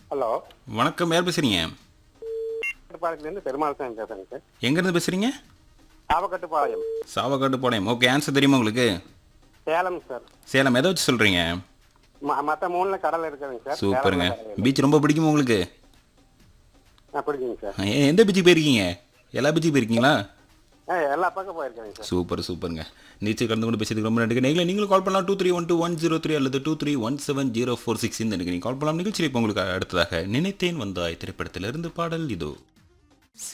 Hello வணக்கம் யார் பேசுறீங்க கட்டுப்பாளையத்துலேருந்து பெருமாள் சாமி பேசுறேங்க சார் எங்கேருந்து பேசுறீங்க ஆவக்கட்டுப்பாளையம் சாவக்காட்டு போனேன் ஓகே ஆன்சர் தெரியுமா உங்களுக்கு சேலம் சார் சேலம் எதை வச்சு சொல்கிறீங்க ம- மத்த மூணுல கடல் இருக்குதுங்க சார் சூப்பருங்க சேலம்ல கடல் இருக்கு. பீச் ரொம்ப பிடிக்குமா உங்களுக்கு ஆ, பிடிக்குங்க சார் எ- எந்த பீச்சுக்கு போயிருக்கீங்க எல்லா பீச்சுக்கு போயிருக்கீங்களா ஆ எல்லா பக்கம் போயிருக்கேங்க சார் சூப்பர் சூப்பருங்க நீச்சல் கலந்து கொண்டு பேசுறதுக்கு ரொம்ப நன்றி நீங்களே நீங்களும் கால் பண்ணலாம் two three one two one zero three அல்லது two three one seven zero four six இந்த நீங்கள் கால் பண்ணலாம் நிகழ்ச்சியில் இப்போ உங்களுக்கு அடுத்ததாக நினைத்தேன் வந்தாய் திரைப்படத்திலிருந்து பாடல் இதோ